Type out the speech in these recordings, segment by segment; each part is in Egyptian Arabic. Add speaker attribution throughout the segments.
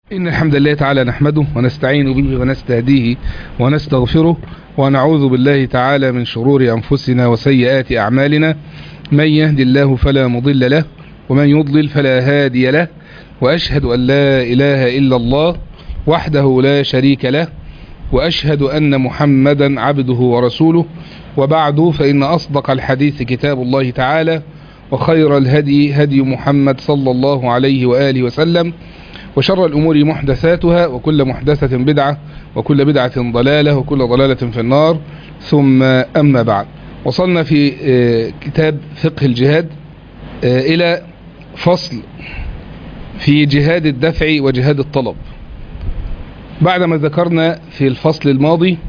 Speaker 1: إن الحمد لله تعالى نحمده ونستعين به ونستهديه ونستغفره ونعوذ بالله تعالى من شرور أنفسنا وسيئات أعمالنا من يهدي الله فلا مضل له ومن يضلل فلا هادي له وأشهد أن لا إله إلا الله وحده لا شريك له وأشهد أن محمدا عبده ورسوله وبعد فإن أصدق الحديث كتاب الله تعالى وخير الهدي هدي محمد صلى الله عليه وآله وسلم وشر الأمور محدثاتها وكل محدثة بدعة وكل بدعة ضلالة وكل ضلالة في النار ثم أما بعد وصلنا في كتاب فقه الجهاد إلى فصل في جهاد الدفع وجهاد الطلب بعدما ذكرنا في الفصل الماضي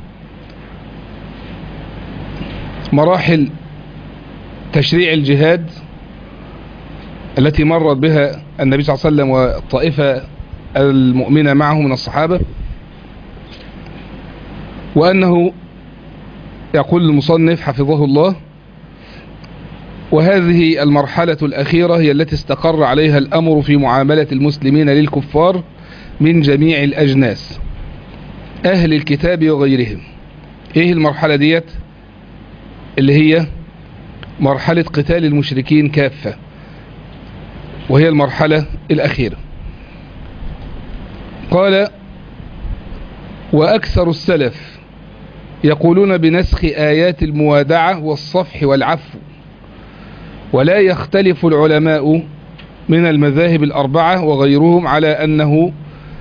Speaker 1: مراحل تشريع الجهاد التي مرت بها النبي صلى الله عليه وسلم والطائفة المؤمنة معه من الصحابة وأنه يقول المصنف حفظه الله وهذه المرحلة الأخيرة هي التي استقر عليها الأمر في معاملة المسلمين للكفار من جميع الأجناس أهل الكتاب وغيرهم إيه المرحلة ديت اللي هي مرحلة قتال المشركين كافة وهي المرحلة الأخيرة قال وأكثر السلف يقولون بنسخ آيات الموادعة والصفح والعفو ولا يختلف العلماء من المذاهب الأربعة وغيرهم على أنه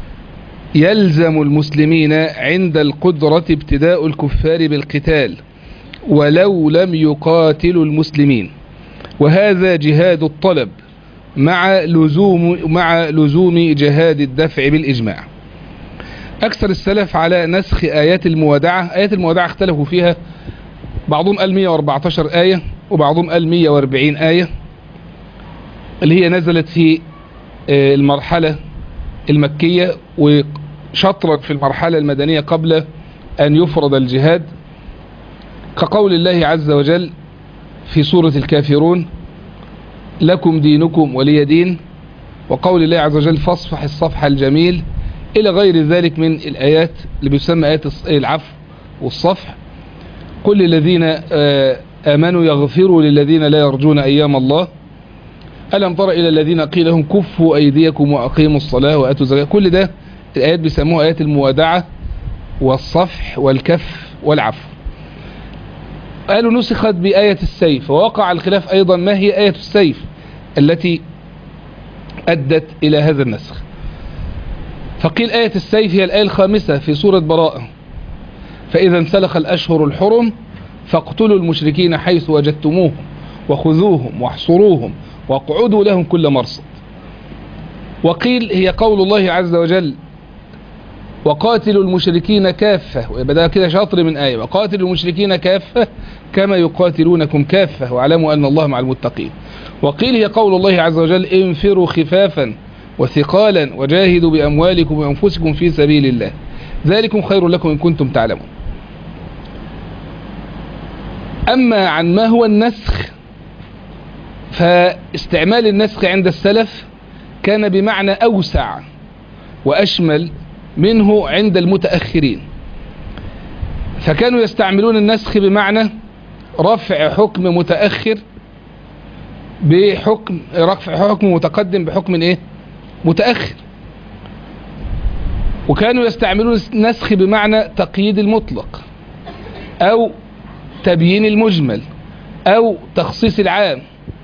Speaker 1: يلزم المسلمين عند القدرة ابتداء الكفار بالقتال ولو لم يقاتلوا المسلمين وهذا جهاد الطلب مع لزوم مع لزوم جهاد الدفع بالإجماع أكثر السلف على نسخ آيات الموادعة آيات الموادعة اختلفوا فيها بعضهم قال 114 آية وبعضهم قال 140 آية اللي هي نزلت في المرحلة المكية وشطرت في المرحلة المدنية قبل أن يفرض الجهاد كقول الله عز وجل في سورة الكافرون لكم دينكم ولي دين وقول الله عز وجل فاصفح الصفح الجميل إلى غير ذلك من الآيات اللي بيسمى آيات العفو والصفح كل الذين آمنوا يغفروا للذين لا يرجون أيام الله ألم تر إلى الذين قيل لهم كفوا أيديكم وأقيموا الصلاة وآتوا الزكاة كل ده الآيات بيسموها آيات الموادعة والصفح والكف والعفو قالوا نسخت بآية السيف ووقع الخلاف أيضا ما هي آية السيف التي أدت إلى هذا النسخ فقيل آية السيف هي الآية الخامسة في سورة براءة فإذا انسلخ الأشهر الحرم فاقتلوا المشركين حيث وجدتموهم وخذوهم واحصروهم واقعدوا لهم كل مرصد وقيل هي قول الله عز وجل وقاتلوا المشركين كافة ويبقى ده كده شطر من آية وقاتلوا المشركين كافة كما يقاتلونكم كافة واعلموا أن الله مع المتقين وقيل هي قول الله عز وجل انفروا خفافا وثقالا وجاهدوا بأموالكم وأنفسكم في سبيل الله ذلكم خير لكم إن كنتم تعلمون أما عن ما هو النسخ فاستعمال النسخ عند السلف كان بمعنى أوسع وأشمل منه عند المتأخرين فكانوا يستعملون النسخ بمعنى رفع حكم متأخر بحكم رفع حكم متقدم بحكم ايه متأخر وكانوا يستعملون النسخ بمعنى تقييد المطلق او تبيين المجمل او تخصيص العام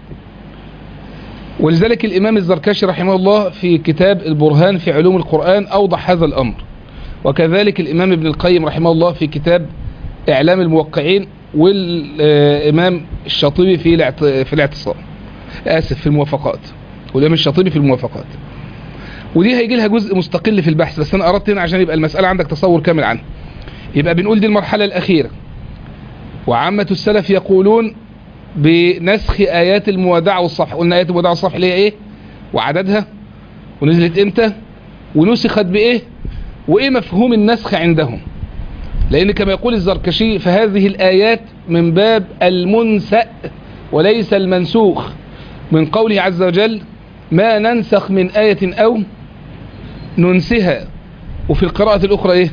Speaker 1: ولذلك الإمام الزركشي رحمه الله في كتاب البرهان في علوم القرآن أوضح هذا الأمر وكذلك الإمام ابن القيم رحمه الله في كتاب إعلام الموقعين والإمام الشاطبي في في الاعتصام آسف في الموافقات والإمام الشاطبي في الموافقات ودي هيجي لها جزء مستقل في البحث بس أنا أردت هنا عشان يبقى المسألة عندك تصور كامل عنها يبقى بنقول دي المرحلة الأخيرة وعامة السلف يقولون بنسخ آيات الموادعة والصفح قلنا آيات الموادعة والصفح اللي هي إيه وعددها ونزلت إمتى ونسخت بإيه وإيه مفهوم النسخ عندهم لأن كما يقول الزركشي فهذه الآيات من باب المنسأ وليس المنسوخ من قوله عز وجل ما ننسخ من آية أو ننسها وفي القراءة الأخرى إيه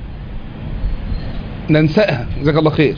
Speaker 1: ننسأها جزاك الله خير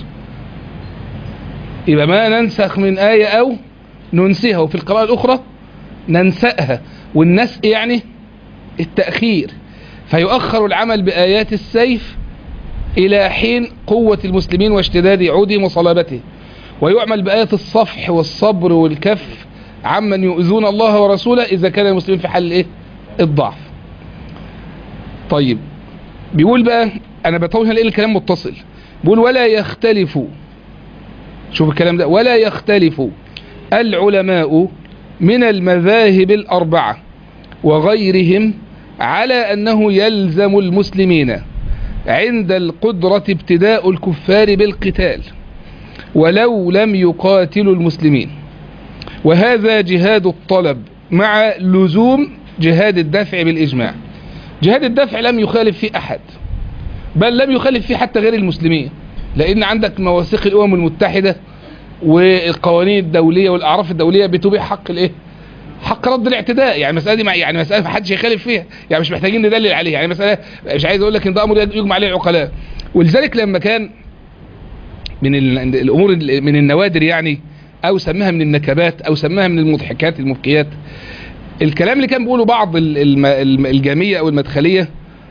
Speaker 1: يبقى ما ننسخ من آية أو ننسيها وفي القراءة الأخرى ننسأها والنسء يعني التأخير فيؤخر العمل بآيات السيف إلى حين قوة المسلمين واشتداد عودهم وصلابته ويعمل بآيات الصفح والصبر والكف عمن يؤذون الله ورسوله إذا كان المسلمين في حال إيه؟ الضعف طيب بيقول بقى أنا بطول هنا الكلام متصل بيقول ولا يختلف شوف الكلام ده ولا يختلف العلماء من المذاهب الأربعة وغيرهم على أنه يلزم المسلمين عند القدرة ابتداء الكفار بالقتال ولو لم يقاتلوا المسلمين وهذا جهاد الطلب مع لزوم جهاد الدفع بالإجماع جهاد الدفع لم يخالف فيه أحد بل لم يخالف فيه حتى غير المسلمين لأن عندك مواثيق الأمم المتحدة والقوانين الدولية والأعراف الدولية بتبيح حق الإيه؟ حق رد الاعتداء يعني المسألة دي يعني مسألة ما حدش يخالف فيها يعني مش محتاجين ندلل عليها يعني مسألة مش عايز أقول لك إن ده أمر يجمع عليه العقلاء ولذلك لما كان من الأمور من النوادر يعني أو سماها من النكبات أو سماها من المضحكات المبكيات الكلام اللي كان بيقوله بعض الجامية أو المدخلية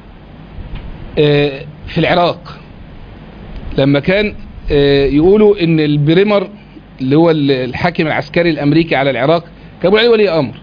Speaker 1: في العراق لما كان يقولوا ان البريمر اللي هو الحاكم العسكري الامريكي على العراق كان عليه ولي امر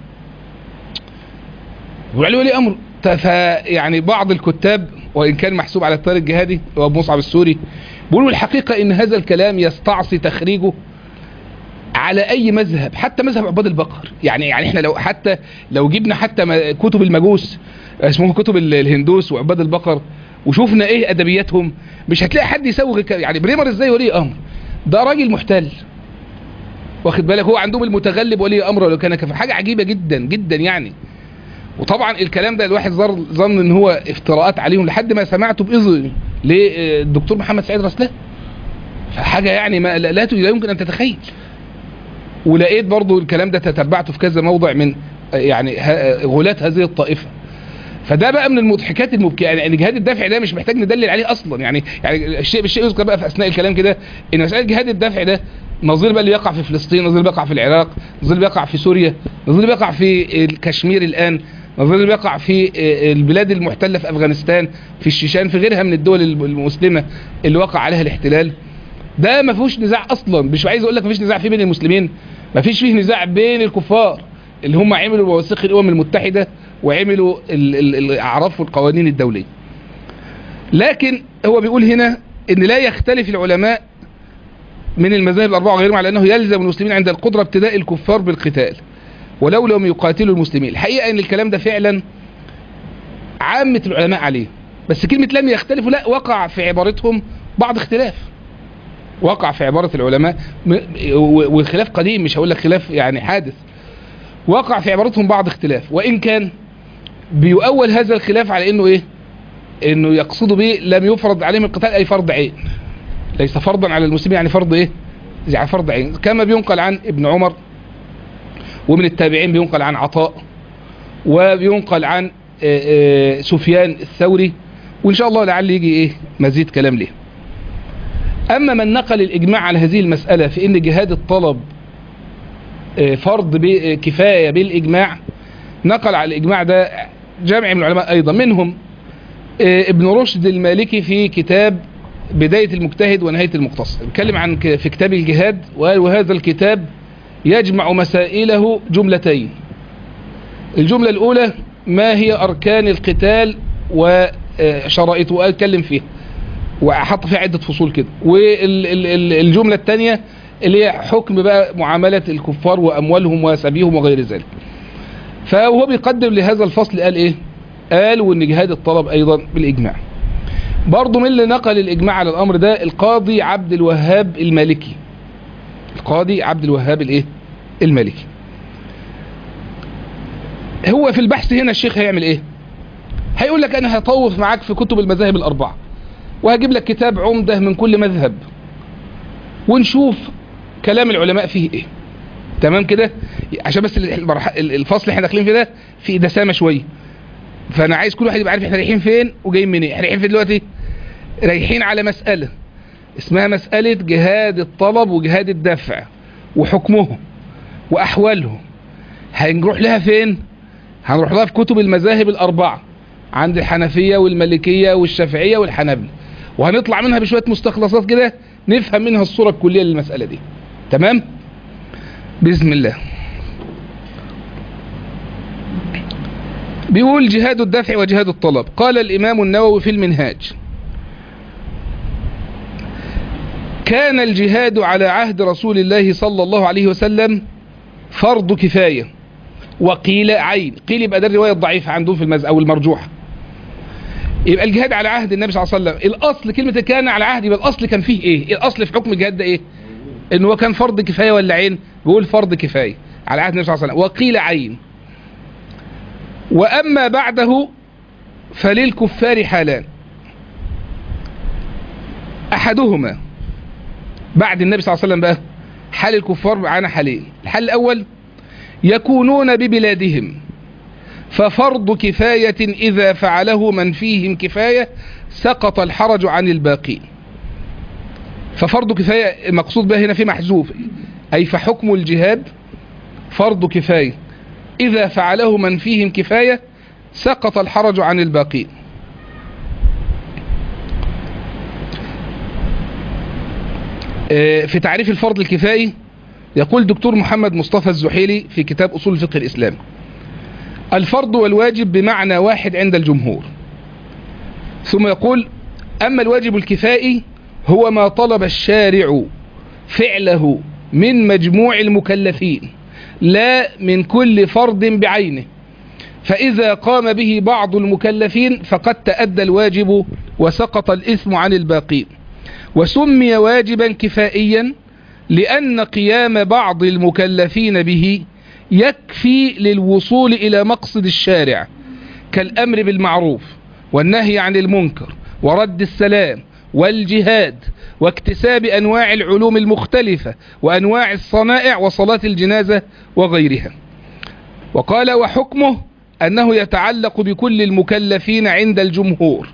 Speaker 1: بيقول عليه ولي امر فيعني بعض الكتاب وان كان محسوب على التيار الجهادي هو ابو مصعب السوري بيقولوا الحقيقه ان هذا الكلام يستعصي تخريجه على اي مذهب حتى مذهب عباد البقر يعني يعني احنا لو حتى لو جبنا حتى كتب المجوس اسمهم كتب الهندوس وعباد البقر وشوفنا ايه ادبياتهم مش هتلاقي حد يسوي يعني بريمر ازاي ولي امر ده راجل محتل واخد بالك هو عندهم المتغلب ولي امر ولو كان كفر حاجه عجيبه جدا جدا يعني وطبعا الكلام ده الواحد ظن ان هو افتراءات عليهم لحد ما سمعته باذن للدكتور محمد سعيد رسلان فحاجه يعني ما لا, لا يمكن ان تتخيل ولقيت برضو الكلام ده تتبعته في كذا موضع من يعني غلاة هذه الطائفه فده بقى من المضحكات المبكيه يعني جهاد الدفع ده مش محتاج ندلل عليه اصلا يعني يعني الشيء بالشيء يذكر بقى في اثناء الكلام كده ان مساله جهاد الدفع ده نظير بقى اللي يقع في فلسطين نظير بيقع في العراق نظير بيقع في سوريا نظير بيقع في الكشمير الان نظير بيقع في البلاد المحتله في افغانستان في الشيشان في غيرها من الدول المسلمه اللي وقع عليها الاحتلال ده ما فيهوش نزاع اصلا مش عايز اقول لك ما فيش نزاع فيه بين المسلمين ما فيش فيه نزاع بين الكفار اللي هم عملوا مواثيق الامم المتحده وعملوا الاعراف والقوانين الدوليه لكن هو بيقول هنا ان لا يختلف العلماء من المذاهب الاربعه وغيرهم على انه يلزم المسلمين عند القدره ابتداء الكفار بالقتال ولو لم يقاتلوا المسلمين الحقيقه ان الكلام ده فعلا عامه العلماء عليه بس كلمه لم يختلفوا لا وقع في عبارتهم بعض اختلاف وقع في عباره العلماء والخلاف قديم مش هقول لك خلاف يعني حادث وقع في عبارتهم بعض اختلاف وإن كان بيؤول هذا الخلاف على انه ايه انه يقصد به لم يفرض عليهم القتال اي فرض عين ليس فرضا على المسلمين يعني فرض ايه يعني فرض عين كما بينقل عن ابن عمر ومن التابعين بينقل عن عطاء وبينقل عن سفيان الثوري وان شاء الله لعل يجي ايه مزيد كلام ليه اما من نقل الاجماع على هذه المسألة في ان جهاد الطلب فرض كفاية بالإجماع نقل على الإجماع ده جامع من العلماء أيضا منهم ابن رشد المالكي في كتاب بداية المجتهد ونهاية المقتصد بيتكلم عن في كتاب الجهاد وهذا الكتاب يجمع مسائله جملتين الجملة الأولى ما هي أركان القتال وشرائطه وأتكلم فيها وأحط فيها عدة فصول كده والجملة الثانية اللي هي حكم بقى معاملة الكفار وأموالهم وسبيهم وغير ذلك فهو بيقدم لهذا الفصل قال ايه قال وان جهاد الطلب ايضا بالاجماع برضه من اللي نقل الاجماع على الامر ده القاضي عبد الوهاب المالكي القاضي عبد الوهاب الايه المالكي هو في البحث هنا الشيخ هيعمل ايه هيقول لك انا هطوف معاك في كتب المذاهب الاربعه وهجيب لك كتاب عمده من كل مذهب ونشوف كلام العلماء فيه ايه تمام كده عشان بس الفصل اللي احنا داخلين فيه ده في دسامه شويه فانا عايز كل واحد يبقى عارف احنا رايحين فين وجايين منين احنا رايحين فين دلوقتي رايحين على مسألة اسمها مسألة جهاد الطلب وجهاد الدفع وحكمهم وأحوالهم هنروح لها فين هنروح لها في كتب المذاهب الأربعة عند الحنفية والمالكية والشافعية والحنابلة وهنطلع منها بشوية مستخلصات كده نفهم منها الصورة الكلية للمسألة دي تمام بسم الله بيقول جهاد الدفع وجهاد الطلب قال الإمام النووي في المنهاج كان الجهاد على عهد رسول الله صلى الله عليه وسلم فرض كفاية وقيل عين قيل يبقى ده الرواية الضعيفة عندهم في المز أو المرجوحة يبقى الجهاد على عهد النبي صلى الله عليه وسلم الأصل كلمة كان على عهد يبقى الأصل كان فيه إيه الأصل في حكم الجهاد ده إيه إن هو كان فرض كفاية ولا عين بيقول فرض كفاية على عهد النبي صلى الله عليه وسلم وقيل عين وأما بعده فللكفار حالان أحدهما بعد النبي صلى الله عليه وسلم بقى حال الكفار معانا حالين الحال الأول يكونون ببلادهم ففرض كفاية إذا فعله من فيهم كفاية سقط الحرج عن الباقين ففرض كفاية المقصود بها هنا في محذوف أي فحكم الجهاد فرض كفاية إذا فعله من فيهم كفاية سقط الحرج عن الباقين في تعريف الفرض الكفائي يقول دكتور محمد مصطفى الزحيلي في كتاب أصول الفقه الإسلام الفرض والواجب بمعنى واحد عند الجمهور ثم يقول أما الواجب الكفائي هو ما طلب الشارع فعله من مجموع المكلفين لا من كل فرض بعينه فإذا قام به بعض المكلفين فقد تأدى الواجب وسقط الإثم عن الباقين وسمي واجبا كفائيا لأن قيام بعض المكلفين به يكفي للوصول إلى مقصد الشارع كالأمر بالمعروف والنهي عن المنكر ورد السلام والجهاد واكتساب أنواع العلوم المختلفة وأنواع الصنائع وصلاة الجنازة وغيرها وقال وحكمه أنه يتعلق بكل المكلفين عند الجمهور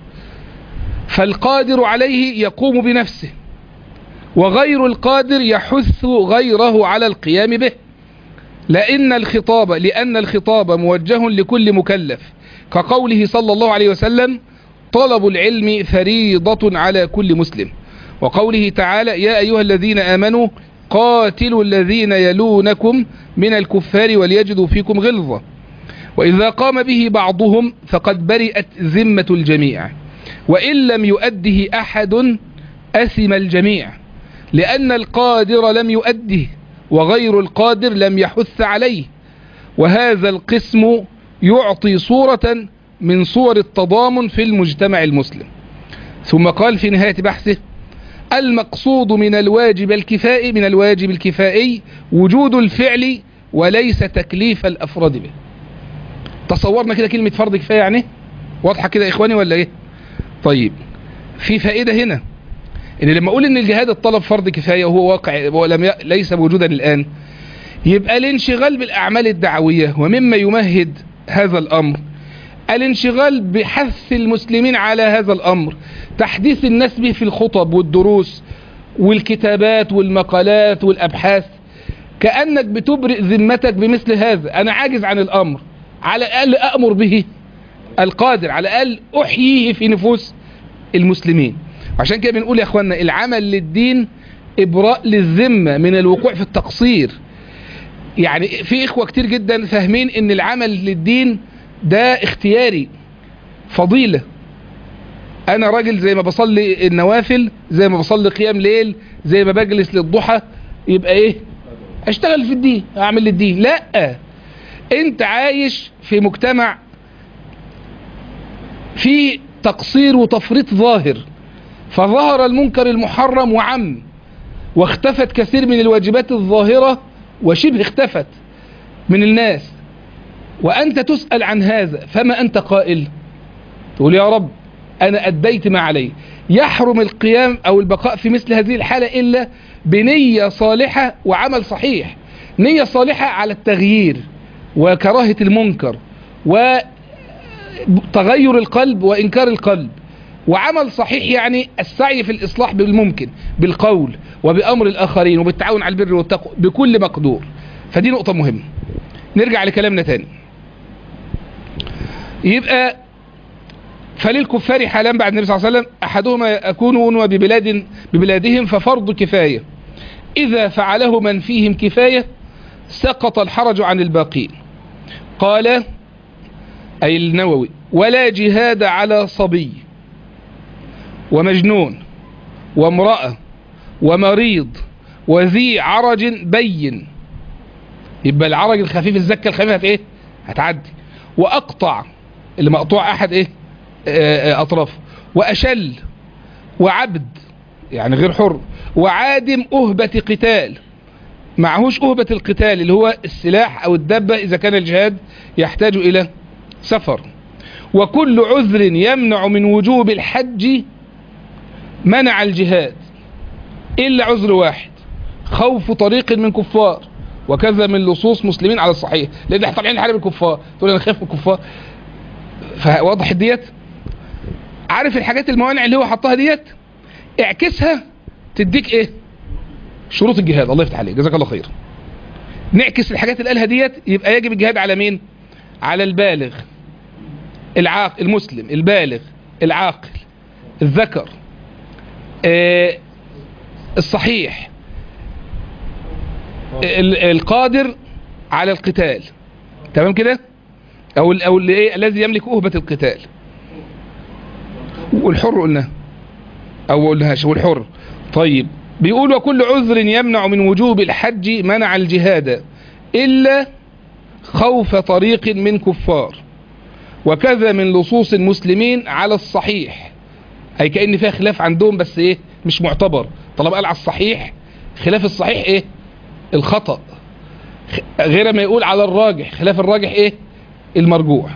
Speaker 1: فالقادر عليه يقوم بنفسه وغير القادر يحث غيره على القيام به لأن الخطاب لأن الخطاب موجه لكل مكلف كقوله صلى الله عليه وسلم طلب العلم فريضة على كل مسلم وقوله تعالى يا أيها الذين آمنوا قاتلوا الذين يلونكم من الكفار وليجدوا فيكم غلظة وإذا قام به بعضهم فقد برئت ذمة الجميع وإن لم يؤده أحد أثم الجميع لأن القادر لم يؤده وغير القادر لم يحث عليه وهذا القسم يعطي صورة من صور التضامن في المجتمع المسلم ثم قال في نهاية بحثه المقصود من الواجب الكفائي من الواجب الكفائي وجود الفعل وليس تكليف الأفراد به تصورنا كده كلمة فرض كفاية يعني واضحة كده إخواني ولا إيه طيب في فائدة هنا ان لما اقول ان الجهاد الطلب فرض كفاية وهو واقع ولم ي... ليس موجودا الان يبقى الانشغال بالاعمال الدعوية ومما يمهد هذا الامر الانشغال بحث المسلمين على هذا الامر تحديث الناس به في الخطب والدروس والكتابات والمقالات والابحاث كأنك بتبرئ ذمتك بمثل هذا انا عاجز عن الامر على الاقل امر به القادر على الاقل احييه في نفوس المسلمين عشان كده بنقول يا اخوانا العمل للدين ابراء للذمة من الوقوع في التقصير يعني في اخوة كتير جدا فاهمين ان العمل للدين ده اختياري فضيلة انا راجل زي ما بصلي النوافل زي ما بصلي قيام ليل زي ما بجلس للضحى يبقى ايه اشتغل في الدين اعمل للدين لا انت عايش في مجتمع في تقصير وتفريط ظاهر فظهر المنكر المحرم وعم واختفت كثير من الواجبات الظاهرة وشبه اختفت من الناس وأنت تسأل عن هذا فما أنت قائل تقول يا رب أنا أديت ما علي يحرم القيام أو البقاء في مثل هذه الحالة إلا بنية صالحة وعمل صحيح نية صالحة على التغيير وكراهة المنكر تغير القلب وإنكار القلب وعمل صحيح يعني السعي في الإصلاح بالممكن بالقول وبأمر الآخرين وبالتعاون على البر والتقوى بكل مقدور فدي نقطة مهمة نرجع لكلامنا تاني يبقى فللكفار حالان بعد النبي صلى الله عليه وسلم أحدهما يكونون ببلاد ببلادهم ففرض كفاية إذا فعله من فيهم كفاية سقط الحرج عن الباقين قال أي النووي ولا جهاد على صبي ومجنون وامرأة ومريض وذي عرج بين يبقى العرج الخفيف الزكة الخفيفة هت ايه هتعدي واقطع اللي مقطوع احد ايه آه، آه، اطرافه واشل وعبد يعني غير حر وعادم اهبة قتال معهوش اهبة القتال اللي هو السلاح او الدبة اذا كان الجهاد يحتاج الى سفر وكل عذر يمنع من وجوب الحج منع الجهاد إلا عذر واحد خوف طريق من كفار وكذا من لصوص مسلمين على الصحيح لأن احنا طالعين نحارب الكفار تقول أنا خايف من الكفار فواضح ديت عارف الحاجات الموانع اللي هو حطها ديت اعكسها تديك ايه شروط الجهاد الله يفتح عليك جزاك الله خير نعكس الحاجات اللي قالها ديت يبقى يجب الجهاد على مين على البالغ العاقل المسلم البالغ العاقل الذكر آه، الصحيح ال- القادر على القتال تمام كده او ال- او اللي ايه الذي يملك أهبة القتال والحر قلنا او قلناش والحر طيب بيقول وكل عذر يمنع من وجوب الحج منع الجهاد الا خوف طريق من كفار وكذا من لصوص المسلمين على الصحيح اي كأن فيها خلاف عندهم بس ايه مش معتبر طالما قال على الصحيح خلاف الصحيح ايه الخطأ خ- غير ما يقول على الراجح خلاف الراجح ايه المرجوح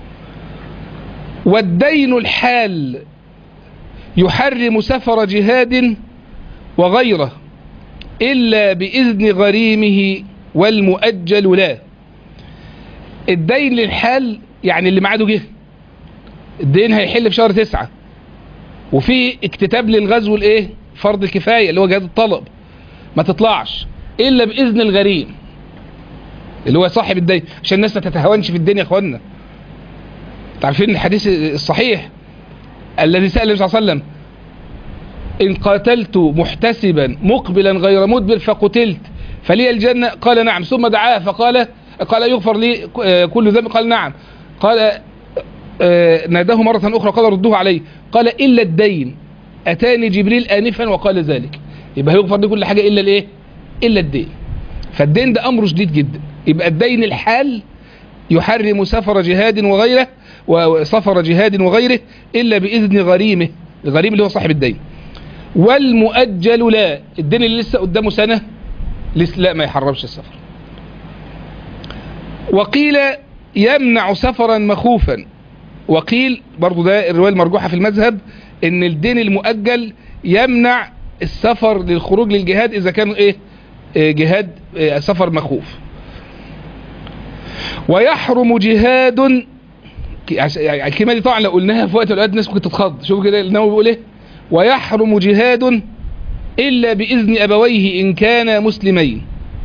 Speaker 1: والدين الحال يحرم سفر جهاد وغيره إلا بإذن غريمه والمؤجل لا الدين للحال يعني اللي معاده جه الدين هيحل في شهر تسعة وفي اكتتاب للغزو الايه فرض الكفاية اللي هو جهاد الطلب ما تطلعش الا باذن الغريم اللي هو صاحب الدين عشان الناس ما تتهاونش في الدين يا اخوانا انتوا عارفين الحديث الصحيح الذي سأل النبي صلى الله عليه وسلم إن قاتلت محتسبا مقبلا غير مدبر فقتلت فلي الجنة قال نعم ثم دعاه فقال قال يغفر لي كل ذنب قال نعم قال آه، ناداه مرة أخرى قال ردوه عليه قال إلا الدين أتاني جبريل آنفا وقال ذلك يبقى هيغفر لي كل حاجة إلا الإيه إلا الدين فالدين ده أمره شديد جدا يبقى الدين الحال يحرم سفر جهاد وغيره وسفر جهاد وغيره إلا بإذن غريمه الغريم اللي هو صاحب الدين والمؤجل لا الدين اللي لسه قدامه سنة لسه لا ما يحرمش السفر وقيل يمنع سفرا مخوفا وقيل برضو ده الرواية المرجوحة في المذهب ان الدين المؤجل يمنع السفر للخروج للجهاد اذا كان ايه آه، جهاد آه، سفر مخوف ويحرم جهاد ك- عش- يعني الكلمة دي طبعا لو قلناها في وقت الأوقات الناس ممكن تتخض شوفوا كده النووي بيقول ايه ويحرم جهاد إلا بإذن أبويه إن كانا مسلمين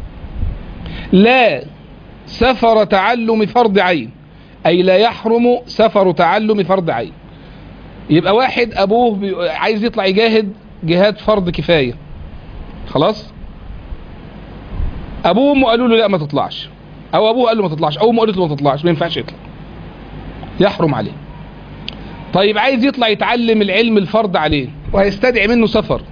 Speaker 1: لا سفر تعلم فرض عين أي لا يحرم سفر تعلم فرض عين يبقى واحد أبوه بي- عايز يطلع يجاهد جهاد فرض كفاية خلاص أبوه وأمه قالوا له لا ما تطلعش أو أبوه قال له ما تطلعش أو أمه قالت له ما تطلعش ما ينفعش يطلع يحرم عليه طيب عايز يطلع يتعلم العلم الفرض عليه وهيستدعي منه سفر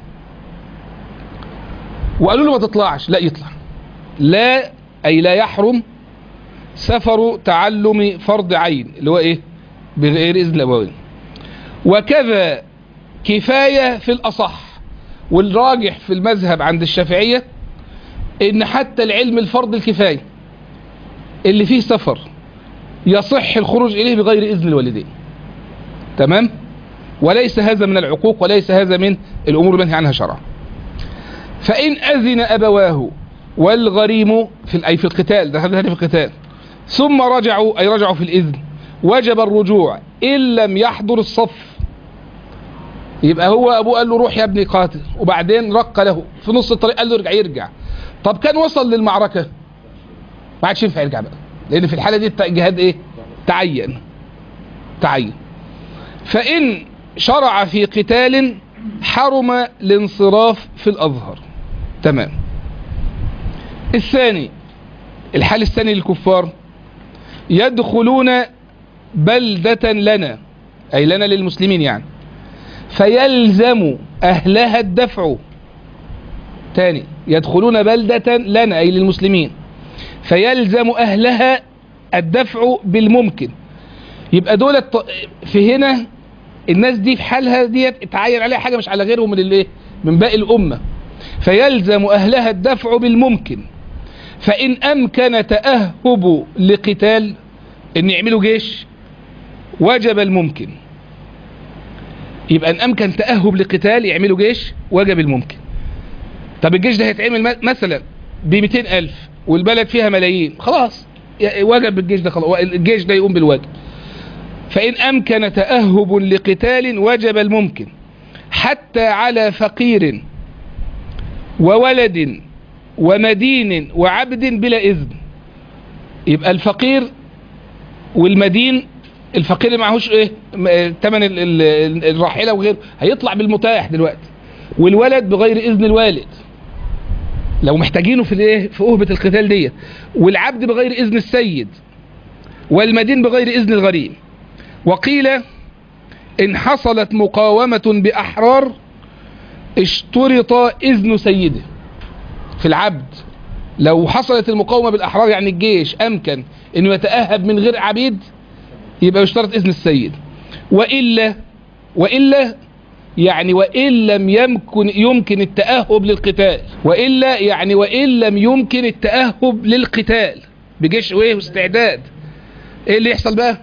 Speaker 1: وقالوا له ما تطلعش لا يطلع لا أي لا يحرم سفر تعلم فرض عين اللي هو ايه بغير اذن الابوين وكذا كفاية في الاصح والراجح في المذهب عند الشافعية ان حتى العلم الفرض الكفاية اللي فيه سفر يصح الخروج اليه بغير اذن الوالدين تمام وليس هذا من العقوق وليس هذا من الامور المنهي عنها شرعا فان اذن ابواه والغريم في ال- اي في القتال ده هذا في القتال ثم رجعوا أي رجعوا في الإذن وجب الرجوع إن لم يحضر الصف يبقى هو أبوه قال له روح يا ابني قاتل وبعدين رق له في نص الطريق قال له ارجع يرجع طب كان وصل للمعركة ما عادش ينفع يرجع بقى لأن في الحالة دي الجهاد إيه تعين تعين فإن شرع في قتال حرم الانصراف في الأظهر تمام الثاني الحال الثاني للكفار يدخلون بلدة لنا أي لنا للمسلمين يعني فيلزم أهلها الدفع تاني يدخلون بلدة لنا أي للمسلمين فيلزم أهلها الدفع بالممكن يبقى دول في هنا الناس دي في حالها ديت اتعين عليها حاجة مش على غيرهم من الايه من باقي الأمة فيلزم أهلها الدفع بالممكن فإن أمكن تأهب لقتال إن يعملوا جيش وجب الممكن يبقى إن أمكن تأهب لقتال يعملوا جيش وجب الممكن طب الجيش ده هيتعمل مثلا ب ألف والبلد فيها ملايين خلاص وجب الجيش ده خلاص الجيش ده يقوم بالواجب فإن أمكن تأهب لقتال وجب الممكن حتى على فقير وولد ومدين وعبد بلا إذن يبقى الفقير والمدين الفقير اللي معهوش ايه تمن الراحلة وغيره هيطلع بالمتاح دلوقتي والولد بغير إذن الوالد لو محتاجينه في الايه في أهبة القتال ديت والعبد بغير إذن السيد والمدين بغير إذن الغريم وقيل إن حصلت مقاومة بأحرار اشترط إذن سيده في العبد لو حصلت المقاومة بالأحرار يعني الجيش أمكن أنه يتأهب من غير عبيد يبقى يشترط إذن السيد وإلا وإلا يعني وإن لم يمكن يمكن التأهب للقتال وإلا يعني وإن لم يمكن التأهب للقتال بجيش وإيه واستعداد إيه اللي يحصل بقى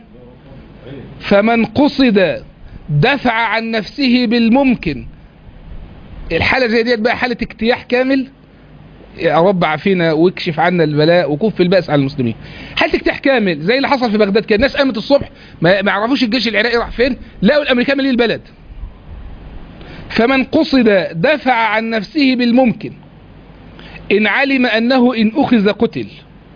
Speaker 1: فمن قصد دفع عن نفسه بالممكن الحالة زي ديت بقى حالة اجتياح كامل يا رب عافينا واكشف عنا البلاء وكف البأس على المسلمين حالة اجتياح كامل زي اللي حصل في بغداد كده الناس قامت الصبح ما ما يعرفوش الجيش العراقي راح فين لقوا الامريكان مالين البلد فمن قصد دفع عن نفسه بالممكن ان علم انه ان اخذ قتل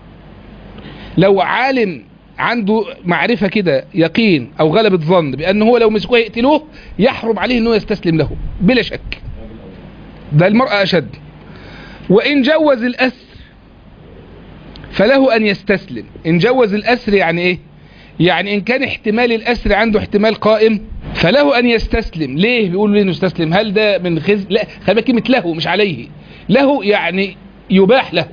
Speaker 1: لو عالم عنده معرفة كده يقين او غلبة ظن بانه هو لو مسكوه يقتلوه يحرم عليه انه يستسلم له بلا شك ده المرأة اشد وان جوز الاسر فله ان يستسلم ان جوز الاسر يعني ايه يعني ان كان احتمال الاسر عنده احتمال قائم فله ان يستسلم ليه بيقولوا ليه نستسلم هل ده من خز لا خلي بالك كلمه له مش عليه له يعني يباح له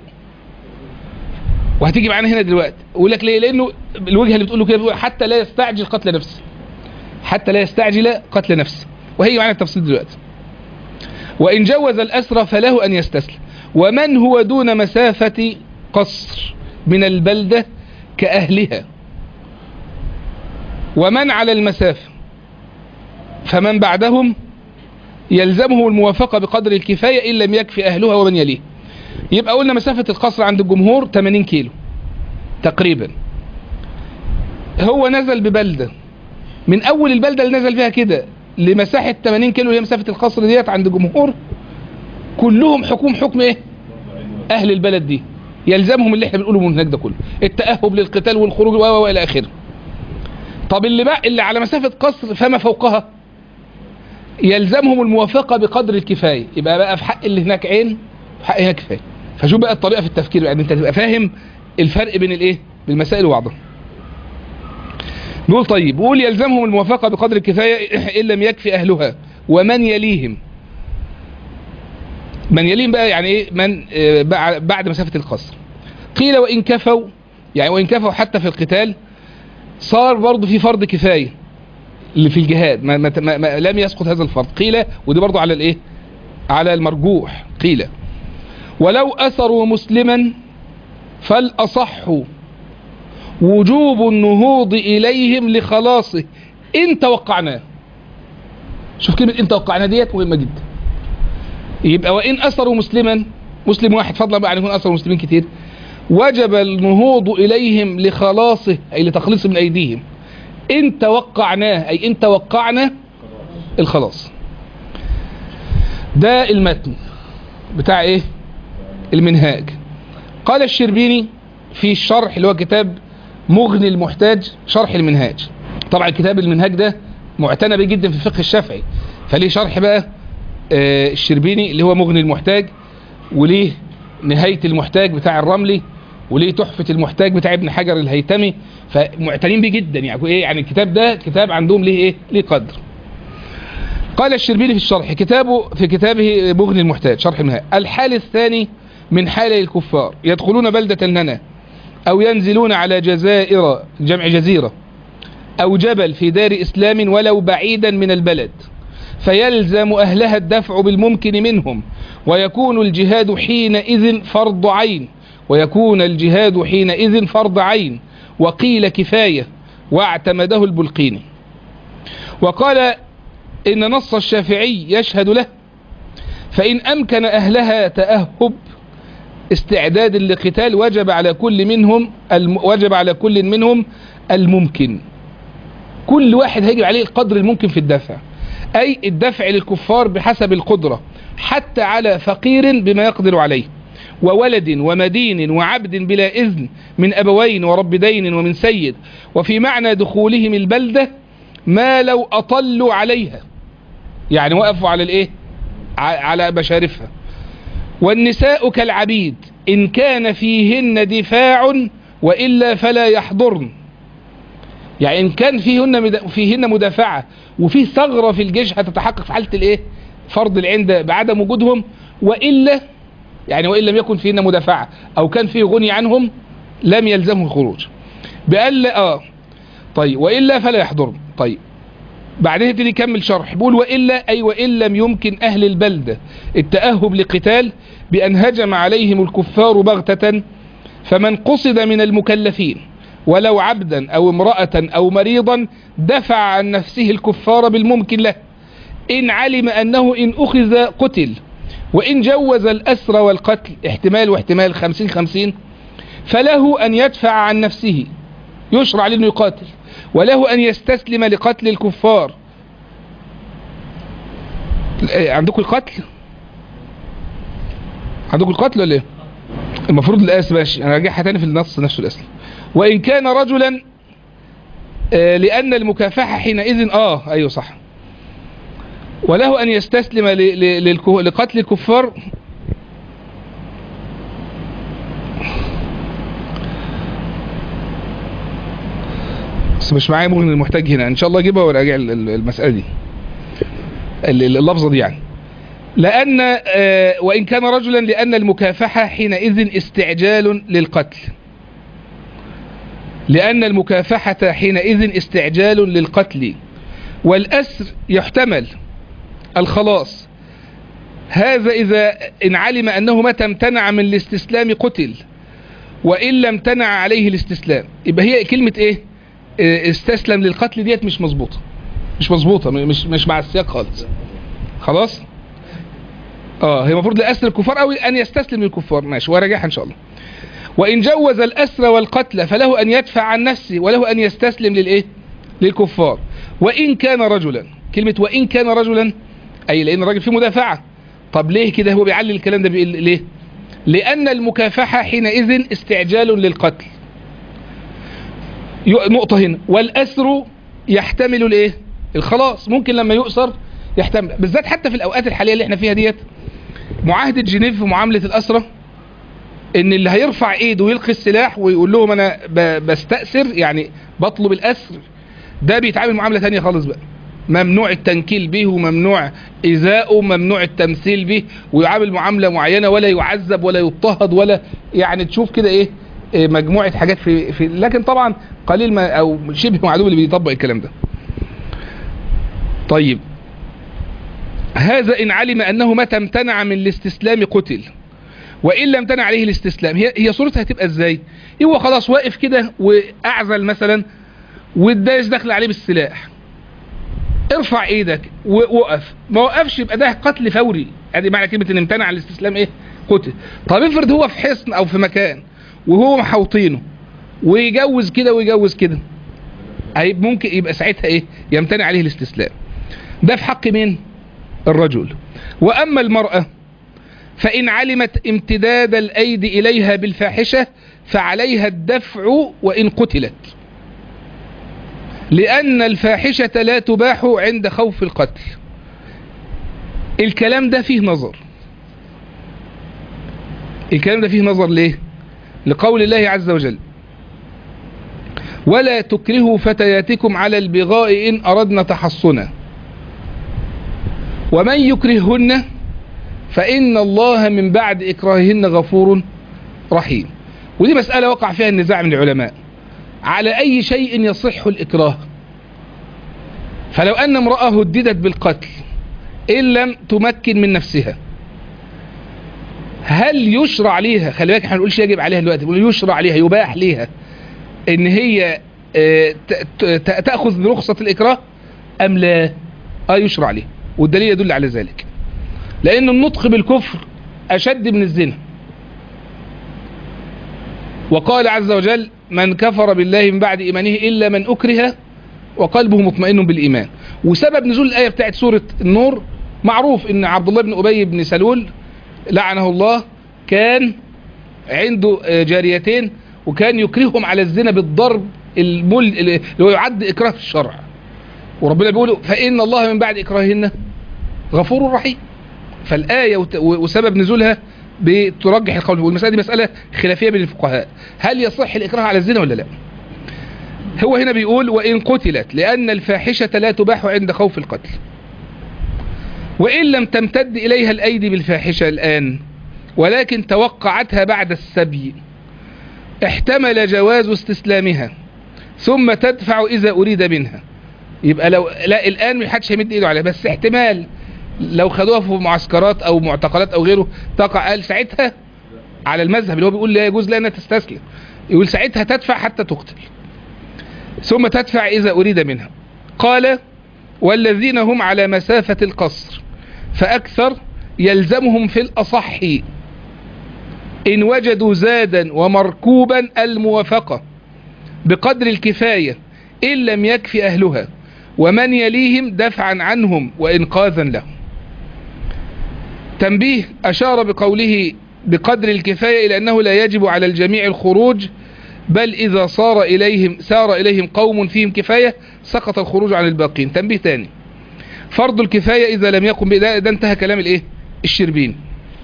Speaker 1: وهتيجي معانا هنا دلوقتي اقول لك ليه لانه الوجهه اللي بتقول له كده بيقول حتى لا يستعجل قتل نفسه حتى لا يستعجل قتل نفسه وهي معانا التفصيل دلوقتي وان جوز الاسرى فله ان يستسلم ومن هو دون مسافه قصر من البلده كاهلها ومن على المسافه فمن بعدهم يلزمه الموافقة بقدر الكفاية إن لم يكفي أهلها ومن يليه يبقى قلنا مسافة القصر عند الجمهور 80 كيلو تقريبا هو نزل ببلدة من أول البلدة اللي نزل فيها كده لمساحة 80 كيلو اللي هي مسافة القصر ديت عند الجمهور كلهم حكم حكم ايه أهل البلد دي يلزمهم اللي احنا بنقوله من هناك ده كله التأهب للقتال والخروج و إلى آخره طب اللي بقى اللي على مسافة قصر فما فوقها يلزمهم الموافقة بقدر الكفاية يبقى بقى في حق اللي هناك عين في حق هنا كفاية فشوف بقى الطريقة في التفكير يعني انت تبقى فاهم الفرق بين الايه بالمسائل وبعضها نقول طيب قول يلزمهم الموافقة بقدر الكفاية إن لم يكفي أهلها ومن يليهم من يليهم بقى يعني ايه من آه بعد مسافة القصر قيل وإن كفوا يعني وإن كفوا حتى في القتال صار برضه في فرض كفاية اللي في الجهاد ما, ما, ما, ما لم يسقط هذا الفرض قيل ودي برضو على الايه على المرجوح قيل ولو اثروا مسلما فالاصح وجوب النهوض اليهم لخلاصه ان توقعناه شوف كلمة ان توقعناه ديت مهمة جدا يبقى وان اثروا مسلما مسلم واحد فضلا بقى عن يكون اثروا مسلمين كتير وجب النهوض اليهم لخلاصه اي لتخليص من ايديهم إن توقعناه أي إن توقعنا الخلاص ده المتن بتاع إيه المنهاج قال الشربيني في الشرح اللي هو كتاب مغني المحتاج شرح المنهاج طبعا كتاب المنهاج ده معتنى به جدا في الفقه الشافعي فليه شرح بقى آه الشربيني اللي هو مغني المحتاج وليه نهاية المحتاج بتاع الرملي وليه تحفة المحتاج بتاع ابن حجر الهيتمي فمعتنين بيه جدا يعني ايه يعني الكتاب ده كتاب عندهم ليه ايه ليه قدر قال الشربيني في الشرح كتابه في كتابه مغني المحتاج شرح المنهاج الحال الثاني من حال الكفار يدخلون بلدة لنا أو ينزلون على جزائر جمع جزيرة أو جبل في دار إسلام ولو بعيدا من البلد فيلزم أهلها الدفع بالممكن منهم ويكون الجهاد حينئذ فرض عين ويكون الجهاد حينئذ فرض عين وقيل كفاية واعتمده البلقيني وقال إن نص الشافعي يشهد له فإن أمكن أهلها تأهب استعداد لقتال وجب على كل منهم الم... وجب على كل منهم الممكن كل واحد هيجب عليه القدر الممكن في الدفع أي الدفع للكفار بحسب القدرة حتى على فقير بما يقدر عليه وولد ومدين وعبد بلا إذن من أبوين ورب دين ومن سيد وفي معنى دخولهم البلدة ما لو أطلوا عليها يعني وقفوا على الإيه على مشارفها والنساء كالعبيد إن كان فيهن دفاع وإلا فلا يحضرن يعني إن كان فيهن فيهن مدافعة وفي ثغرة في الجيش هتتحقق في حالة الإيه فرض العين ده بعدم وجودهم وإلا يعني وإن لم يكن فيهن مدافعة أو كان فيه غني عنهم لم يلزمه الخروج بقال آه طيب وإلا فلا يحضرن طيب بعدين يبتدي يكمل شرح بيقول وإلا أي وإن لم يمكن أهل البلدة التأهب لقتال بأن هجم عليهم الكفار بغتة فمن قصد من المكلفين ولو عبدا أو امرأة أو مريضا دفع عن نفسه الكفار بالممكن له إن علم أنه إن أخذ قتل وإن جوز الأسر والقتل احتمال واحتمال خمسين خمسين فله أن يدفع عن نفسه يشرع لأنه يقاتل وله أن يستسلم لقتل الكفار عندكم القتل عندكم القتل ولا ايه المفروض الآس ماشي انا راجعها تاني في النص نفسه الأسل وإن كان رجلا آه لأن المكافحة حينئذ آه أيوه صح وله أن يستسلم لقتل الكفار بس مش معايا مغني المحتاج هنا ان شاء الله اجيبها وراجع المسألة دي اللفظة دي يعني لأن آه وإن كان رجلا لأن المكافحة حينئذ استعجال للقتل لأن المكافحة حينئذ استعجال للقتل والأسر يحتمل الخلاص هذا إذا إن علم أنه متى امتنع من الاستسلام قتل وإن لم امتنع عليه الاستسلام يبقى هي كلمة إيه استسلم للقتل ديت مش مظبوطة مش مظبوطة مش مش مع السياق خالص خلاص اه هي المفروض لأسر الكفار أو أن يستسلم للكفار ماشي وراجعها إن شاء الله وإن جوز الأسر والقتل فله أن يدفع عن نفسه وله أن يستسلم للإيه للكفار وإن كان رجلا كلمة وإن كان رجلا أي لأن الراجل فيه مدافعة طب ليه كده هو بيعلل الكلام ده بيقول ليه لأن المكافحة حينئذ استعجال للقتل نقطة هنا والأسر يحتمل الايه الخلاص ممكن لما يؤسر يحتمل بالذات حتى في الأوقات الحالية اللي احنا فيها ديت معاهدة جنيف في معاملة الأسرة ان اللي هيرفع ايده ويلقي السلاح ويقول لهم انا بستأسر يعني بطلب الأسر ده بيتعامل معاملة تانية خالص بقى ممنوع التنكيل به وممنوع إزاءه وممنوع التمثيل به ويعامل معاملة معينة ولا يعذب ولا يضطهد ولا يعني تشوف كده ايه مجموعة حاجات في, في لكن طبعا قليل ما او شبه معدوم اللي بيطبق الكلام ده طيب هذا ان علم انه متى امتنع من الاستسلام قتل وان لم امتنع عليه الاستسلام هي هي صورتها هتبقى ازاي هو خلاص واقف كده واعزل مثلا والدايس داخل عليه بالسلاح ارفع ايدك ووقف ما وقفش يبقى ده قتل فوري ادي معنى كلمه ان امتنع الاستسلام ايه قتل طب افرض هو في حصن او في مكان وهو محوطينه ويجوز كده ويجوز كده أي ممكن يبقى ساعتها ايه يمتنع عليه الاستسلام ده في حق مين الرجل واما المرأة فان علمت امتداد الايدي اليها بالفاحشة فعليها الدفع وان قتلت لان الفاحشة لا تباح عند خوف القتل الكلام ده فيه نظر الكلام ده فيه نظر ليه لقول الله عز وجل ولا تكرهوا فتياتكم على البغاء إن أردنا تحصنا ومن يكرههن فإن الله من بعد إكراههن غفور رحيم ودي مسألة وقع فيها النزاع من العلماء على أي شيء يصح الإكراه فلو أن امرأة هددت بالقتل إن لم تمكن من نفسها هل يشرع ليها خلي بالك احنا نقولش يجب عليها دلوقتي بنقول يشرع عليها يباح ليها ان هي اه ت- ت- تأخذ برخصة الإكراه أم لا اه يشرع عليها والدليل يدل على ذلك لأن النطق بالكفر أشد من الزنا وقال عز وجل من كفر بالله من بعد إيمانه إلا من أكره وقلبه مطمئن بالإيمان وسبب نزول الآية بتاعت سورة النور معروف ان عبد الله بن أبي بن سلول لعنه الله كان عنده آه، جاريتين وكان يكرههم على الزنا بالضرب المل اللي هو يعد إكراه في الشرع وربنا بيقول فإن الله من بعد إكراههن غفور رحيم فالآية وت- وسبب نزولها بترجح القول والمسألة دي مسألة خلافية بين الفقهاء هل يصح الإكراه على الزنا ولا لا هو هنا بيقول وإن قتلت لأن الفاحشة لا تباح عند خوف القتل وإن لم تمتد إليها الأيدي بالفاحشة الآن ولكن توقعتها بعد السبي احتمل جواز استسلامها ثم تدفع إذا أريد منها يبقى لو لا الآن محدش هيمد إيده عليها بس احتمال لو خدوها في معسكرات أو معتقلات أو غيره تقع قال ساعتها على المذهب اللي هو بيقول لا يجوز لها أنها تستسلم يقول ساعتها تدفع حتى تقتل ثم تدفع إذا أريد منها قال والذين هم على مسافة القصر فأكثر يلزمهم في الأصح إن وجدوا زادا ومركوبا الموافقة بقدر الكفاية إن لم يكف أهلها ومن يليهم دفعا عنهم وإنقاذا لهم تنبيه أشار بقوله بقدر الكفاية إلى أنه لا يجب على الجميع الخروج بل إذا صار إليهم سار إليهم قوم فيهم كفاية سقط الخروج عن الباقين تنبيه تاني فرض الكفاية إذا لم يقم بده ده انتهى كلام الإيه الشربين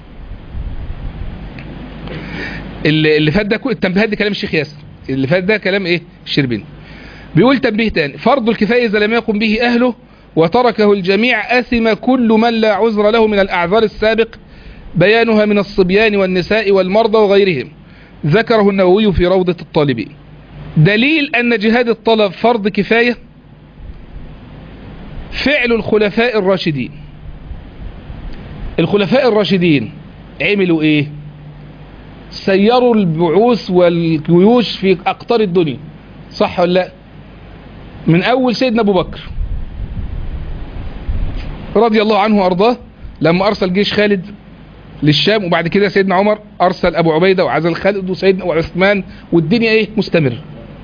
Speaker 1: اللي اللي فات ده كو- التنبيهات دي كلام الشيخ ياسر اللي فات ده كلام إيه الشربين بيقول تنبيه تاني فرض الكفاية إذا لم يقم به أهله وتركه الجميع أثم كل من لا عذر له من الأعذار السابق بيانها من الصبيان والنساء والمرضى وغيرهم ذكره النووي في روضة الطالبين دليل أن جهاد الطلب فرض كفاية فعل الخلفاء الراشدين الخلفاء الراشدين عملوا ايه سيروا البعوث والجيوش في اقطار الدنيا صح ولا لا من اول سيدنا ابو بكر رضي الله عنه وارضاه لما ارسل جيش خالد للشام وبعد كده سيدنا عمر ارسل ابو عبيدة وعزل خالد وسيدنا وعثمان والدنيا ايه مستمر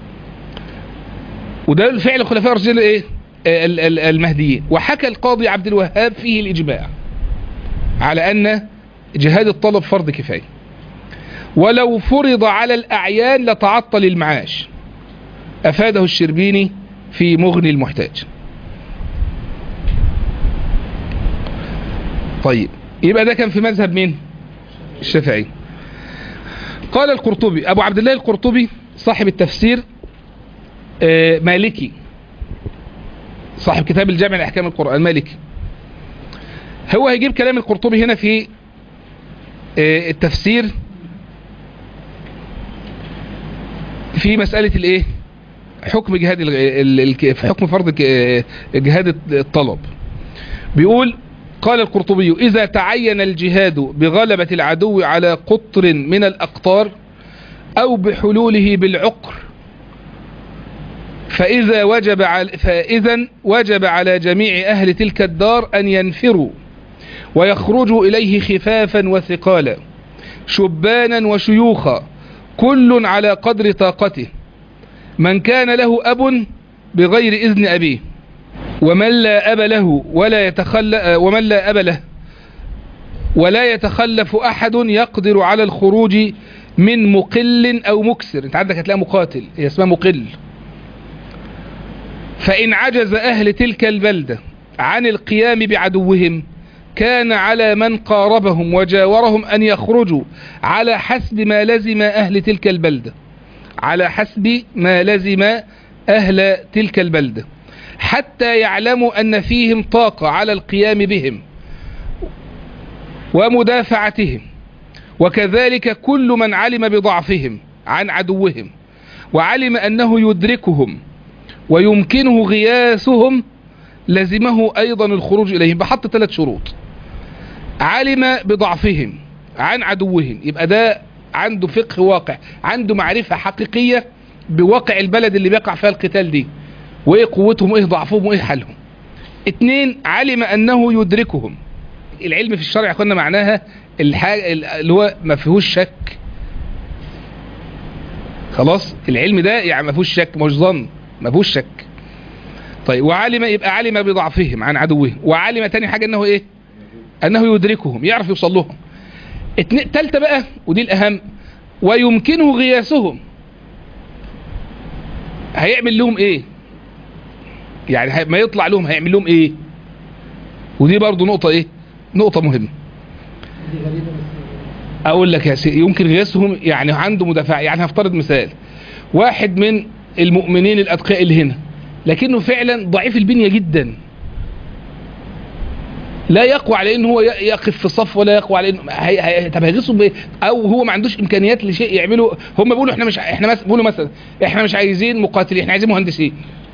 Speaker 1: وده فعل الخلفاء الراشدين ايه ال- ال- المهديين وحكى القاضي عبد الوهاب فيه الإجماع على أن جهاد الطلب فرض كفاية ولو فرض على الأعيان لتعطل المعاش أفاده الشربيني في مغني المحتاج طيب يبقى ده كان في مذهب مين الشافعي قال القرطبي أبو عبد الله القرطبي صاحب التفسير آه، مالكي صاحب كتاب الجامع لأحكام القرآن مالكي هو هيجيب كلام القرطبي هنا في آه، التفسير في مسألة الايه حكم جهاد ال- ال- ال- في حكم فرض ك- آه، جهاد الطلب بيقول قال القرطبي إذا تعين الجهاد بغلبة العدو على قطر من الأقطار أو بحلوله بالعقر فإذا وجب على فإذا وجب على جميع أهل تلك الدار أن ينفروا ويخرجوا إليه خفافا وثقالا شبانا وشيوخا كل على قدر طاقته من كان له أب بغير إذن أبيه ومن لا أب له ولا يتخلى ومن لا أب له ولا يتخلف أحد يقدر على الخروج من مقل أو مكسر انت عندك هتلاقي مقاتل هي اسمها مقل فإن عجز أهل تلك البلدة عن القيام بعدوهم كان على من قاربهم وجاورهم أن يخرجوا على حسب ما لزم أهل تلك البلدة على حسب ما لزم أهل تلك البلدة حتى يعلموا أن فيهم طاقة على القيام بهم ومدافعتهم وكذلك كل من علم بضعفهم عن عدوهم وعلم أنه يدركهم ويمكنه غياثهم لزمه أيضا الخروج إليهم بحط ثلاث شروط علم بضعفهم عن عدوهم يبقى ده عنده فقه واقع عنده معرفة حقيقية بواقع البلد اللي بيقع فيها القتال دي وايه قوتهم وايه ضعفهم وايه حالهم اتنين علم انه يدركهم العلم في الشرع قلنا معناها الحاجة اللي هو ما فيهوش شك خلاص العلم ده يعني ما فيهوش شك مش ظن ما فيهوش شك طيب وعلم يبقى علم بضعفهم عن عدوهم وعلم تاني حاجة انه ايه انه يدركهم يعرف يوصل لهم اتنين تالتة بقى ودي الاهم ويمكنه غياثهم هيعمل لهم ايه يعني ما يطلع لهم هيعمل لهم ايه ودي برضو نقطة ايه نقطة مهمة اقول لك يا سيدي يمكن غياثهم يعني عنده مدافع يعني هفترض مثال واحد من المؤمنين الاتقياء اللي هنا لكنه فعلا ضعيف البنية جدا لا يقوى على انه هو يقف في صف ولا يقوى على انه هي هي طب هيغيظوا بايه او هو ما عندوش امكانيات لشيء يعمله هم بيقولوا احنا مش احنا مس... بيقولوا مثلا احنا مش عايزين مقاتلين احنا عايزين مهندسين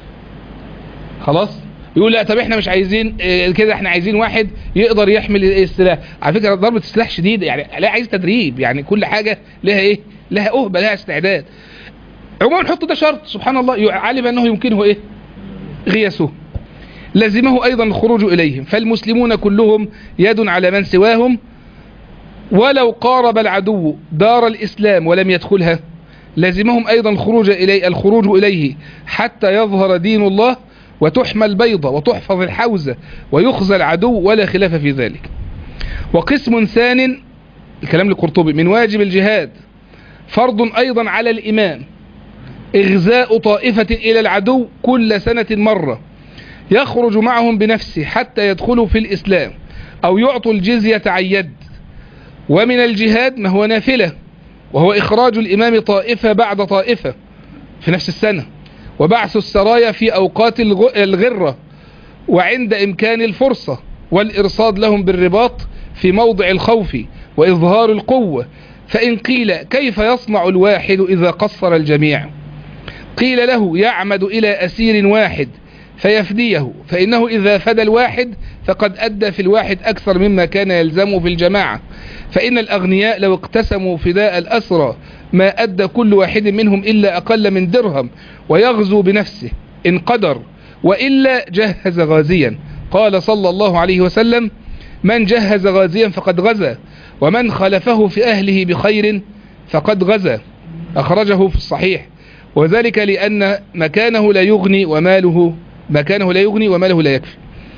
Speaker 1: خلاص يقول لا طب احنا مش عايزين اه كده احنا عايزين واحد يقدر يحمل السلاح على فكره ضربه السلاح شديده يعني لا عايز تدريب يعني كل حاجه لها ايه لها اهبه لها استعداد عموما نحط ده شرط سبحان الله علم انه يمكنه ايه غياسه لزمه أيضا الخروج إليهم فالمسلمون كلهم يد على من سواهم ولو قارب العدو دار الإسلام ولم يدخلها لزمهم أيضا الخروج إليه, الخروج إليه حتى يظهر دين الله وتحمى البيضة وتحفظ الحوزة ويخزى العدو ولا خلاف في ذلك وقسم ثان الكلام لقرطبي من واجب الجهاد فرض أيضا على الإمام إغزاء طائفة إلى العدو كل سنة مرة يخرج معهم بنفسه حتى يدخلوا في الإسلام أو يعطوا الجزية عن يد ومن الجهاد ما هو نافلة وهو إخراج الإمام طائفة بعد طائفة في نفس السنة وبعث السرايا في أوقات الغرة وعند إمكان الفرصة والإرصاد لهم بالرباط في موضع الخوف وإظهار القوة فإن قيل كيف يصنع الواحد إذا قصر الجميع قيل له يعمد إلى أسير واحد فيفديه فإنه إذا فدى الواحد فقد أدى في الواحد أكثر مما كان يلزمه في الجماعة فإن الأغنياء لو اقتسموا فداء الأسرى ما أدى كل واحد منهم إلا أقل من درهم ويغزو بنفسه إن قدر وإلا جهز غازيا قال صلى الله عليه وسلم من جهز غازيا فقد غزا ومن خلفه في أهله بخير فقد غزا أخرجه في الصحيح وذلك لأن مكانه لا يغني وماله مكانه لا يغني وماله لا يكفي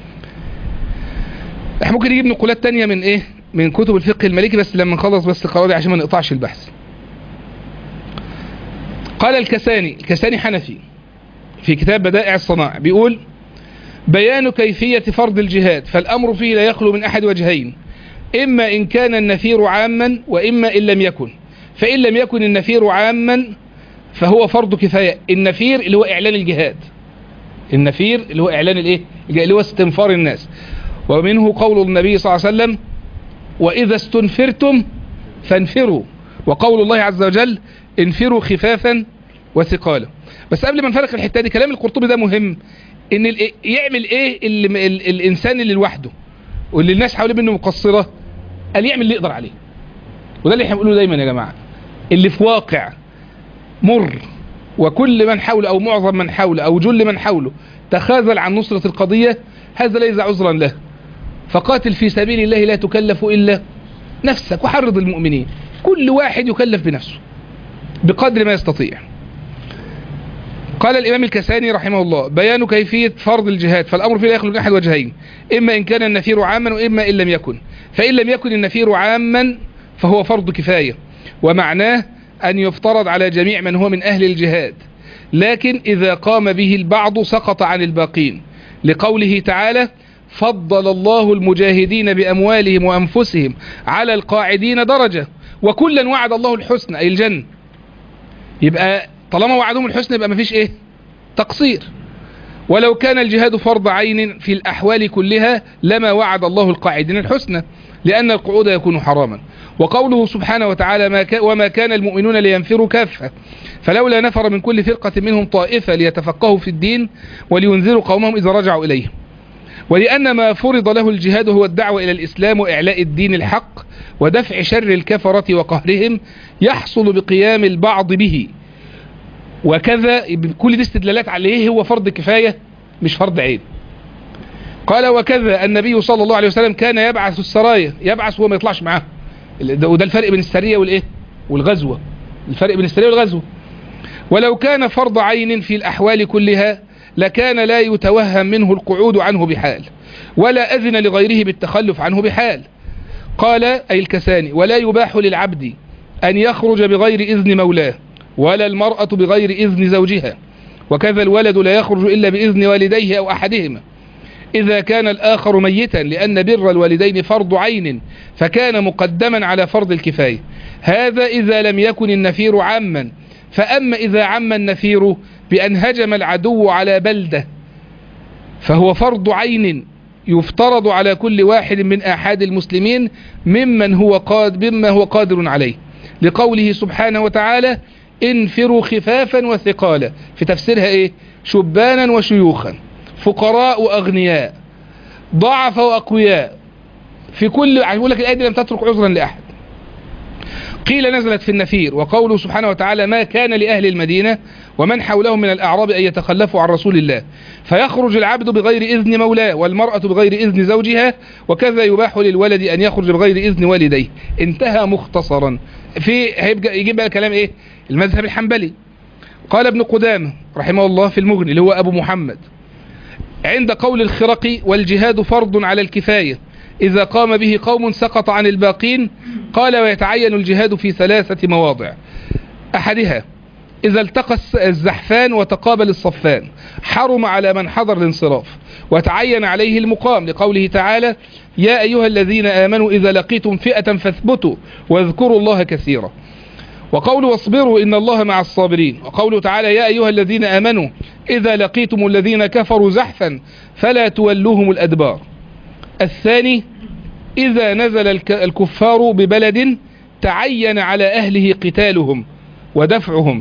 Speaker 1: احنا ممكن نجيب نقولات تانية من ايه من كتب الفقه المالكي بس لما نخلص بس القرار عشان ما نقطعش البحث قال الكساني الكساني حنفي في كتاب بدائع الصناع بيقول بيان كيفية فرض الجهاد فالأمر فيه لا يخلو من أحد وجهين إما إن كان النفير عاما وإما إن لم يكن فإن لم يكن النفير عاما فهو فرض كفاية النفير اللي هو إعلان الجهاد النفير اللي هو إعلان الإيه اللي هو استنفار الناس ومنه قول النبي صلى الله عليه وسلم وإذا استنفرتم فانفروا وقول الله عز وجل انفروا خفافا وثقالا بس قبل ما نفرق الحتة دي كلام القرطبي ده مهم ان ال- يعمل ايه اللي ال- الانسان اللي لوحده واللي الناس حواليه منه مقصرة قال يعمل اللي يقدر عليه وده اللي احنا بنقوله دايما يا جماعة اللي في واقع مر وكل من حوله او معظم من حوله او جل من حوله تخاذل عن نصرة القضية هذا ليس عذرا له فقاتل في سبيل الله لا تكلف الا نفسك وحرض المؤمنين كل واحد يكلف بنفسه بقدر ما يستطيع قال الإمام الكساني رحمه الله بيان كيفية فرض الجهاد فالأمر فيه لا يخلو من أحد وجهين إما إن كان النفير عاما وإما إن لم يكن فإن لم يكن النفير عاما فهو فرض كفاية ومعناه أن يفترض على جميع من هو من أهل الجهاد لكن إذا قام به البعض سقط عن الباقين لقوله تعالى فضل الله المجاهدين بأموالهم وأنفسهم على القاعدين درجة وكلا وعد الله الحسنى أي الجنة يبقى طالما وعدهم الحسنى يبقى مفيش ايه تقصير ولو كان الجهاد فرض عين في الأحوال كلها لما وعد الله القاعدين الحسنى لأن القعود يكون حراما وقوله سبحانه وتعالى ما كان وما كان المؤمنون لينفروا كافة فلولا نفر من كل فرقة منهم طائفة ليتفقهوا في الدين ولينذروا قومهم إذا رجعوا إليه ولأن ما فرض له الجهاد هو الدعوة إلى الإسلام وإعلاء الدين الحق ودفع شر الكفرة وقهرهم يحصل بقيام البعض به وكذا كل دي استدلالات على ايه هو فرض كفاية مش فرض عين قال وكذا النبي صلى الله عليه وسلم كان يبعث السرايا يبعث وهو ما يطلعش معاه وده الفرق بين السرية والايه والغزوة الفرق بين السرية والغزوة ولو كان فرض عين في الأحوال كلها لكان لا يتوهم منه القعود عنه بحال ولا أذن لغيره بالتخلف عنه بحال قال أي الكساني ولا يباح للعبد أن يخرج بغير إذن مولاه ولا المرأة بغير إذن زوجها وكذا الولد لا يخرج إلا بإذن والديه أو أحدهما إذا كان الآخر ميتا لأن بر الوالدين فرض عين فكان مقدما على فرض الكفاية هذا إذا لم يكن النفير عاما فأما إذا عم النفير بأن هجم العدو على بلدة فهو فرض عين يفترض على كل واحد من آحاد المسلمين ممن هو قاد مما هو قادر عليه لقوله سبحانه وتعالى انفروا خفافا وثقالا في تفسيرها ايه شبانا وشيوخا فقراء واغنياء ضعف واقوياء في كل يقول لك الايه دي لم تترك عذرا لاحد قيل نزلت في النفير وقوله سبحانه وتعالى ما كان لأهل المدينة ومن حولهم من الأعراب أن يتخلفوا عن رسول الله فيخرج العبد بغير إذن مولاه والمرأة بغير إذن زوجها وكذا يباح للولد أن يخرج بغير إذن والديه انتهى مختصرا في هيبقى يجيب بقى كلام إيه المذهب الحنبلي قال ابن قدامة رحمه الله في المغني اللي هو أبو محمد عند قول الخرقي والجهاد فرض على الكفاية إذا قام به قوم سقط عن الباقين قال ويتعين الجهاد في ثلاثة مواضع أحدها إذا التقى الزحفان وتقابل الصفان حرم على من حضر الانصراف وتعين عليه المقام لقوله تعالى يا أيها الذين آمنوا إذا لقيتم فئة فاثبتوا واذكروا الله كثيرا وقول واصبروا إن الله مع الصابرين وقوله تعالى يا أيها الذين آمنوا إذا لقيتم الذين كفروا زحفا فلا تولوهم الأدبار الثاني إذا نزل الكفار ببلد تعين على أهله قتالهم ودفعهم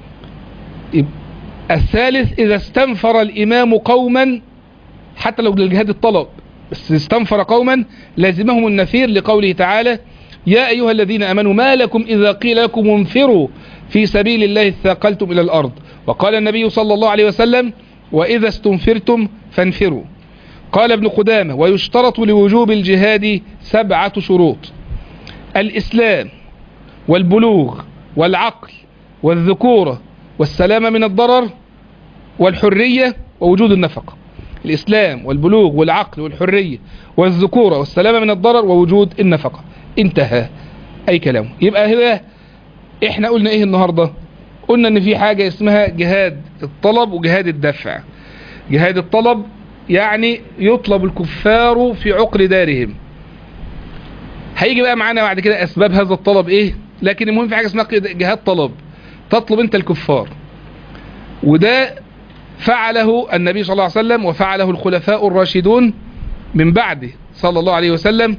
Speaker 1: الثالث إذا استنفر الإمام قوما حتى لو للجهاد الطلب بس استنفر قوما لازمهم النفير لقوله تعالى يا أيها الذين أمنوا ما لكم إذا قيل لكم انفروا في سبيل الله اثاقلتم إلى الأرض وقال النبي صلى الله عليه وسلم وإذا استنفرتم فانفروا قال ابن قدامة ويشترط لوجوب الجهاد سبعة شروط الإسلام والبلوغ والعقل والذكورة والسلامة من الضرر والحرية ووجود النفقة الإسلام والبلوغ والعقل والحرية والذكورة والسلامة من الضرر ووجود النفقة انتهى أي كلام يبقى هذا احنا قلنا ايه النهاردة قلنا ان في حاجة اسمها جهاد الطلب وجهاد الدفع جهاد الطلب يعني يطلب الكفار في عقر دارهم هيجي بقى معانا بعد كده اسباب هذا الطلب ايه لكن المهم في حاجة اسمها جهاد طلب تطلب انت الكفار وده فعله النبي صلى الله عليه وسلم وفعله الخلفاء الراشدون من بعده صلى الله عليه وسلم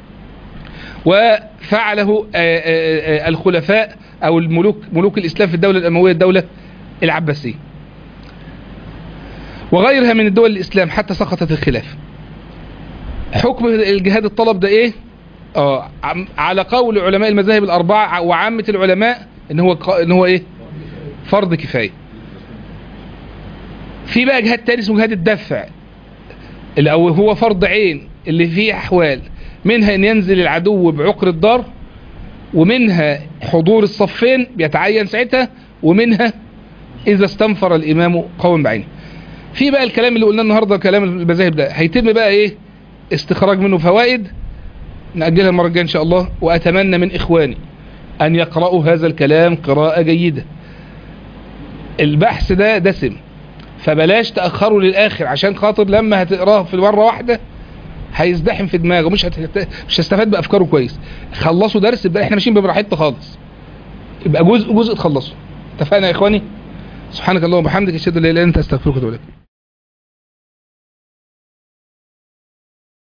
Speaker 1: وفعله الخلفاء او الملوك ملوك الاسلام في الدولة الاموية الدولة العباسية وغيرها من الدول الاسلام حتى سقطت الخلاف حكم الجهاد الطلب ده ايه اه على قول علماء المذاهب الاربعة وعامة العلماء ان هو ان هو ايه فرض كفاية في بقى جهاد تاني اسمه جهاد الدفع اللي هو فرض عين اللي فيه احوال منها ان ينزل العدو بعقر الدار ومنها حضور الصفين بيتعين ساعتها ومنها إذا استنفر الإمام قوم بعينه في بقى الكلام اللي قلناه النهاردة كلام المذاهب ده هيتم بقى إيه استخراج منه فوائد نأجلها المرة الجاية إن شاء الله وأتمنى من إخواني أن يقرأوا هذا الكلام قراءة جيدة البحث ده دسم فبلاش تأخروا للآخر عشان خاطر لما هتقراه في مرة واحدة هيزدحم في دماغه مش هت... مش هستفاد بأفكاره كويس خلصوا درس بقى احنا ماشيين براحتنا خالص يبقى جزء جزء تخلصوا اتفقنا يا إخواني سبحانك اللهم وبحمدك اشهد ان لا اله الا انت استغفرك واتوب اليك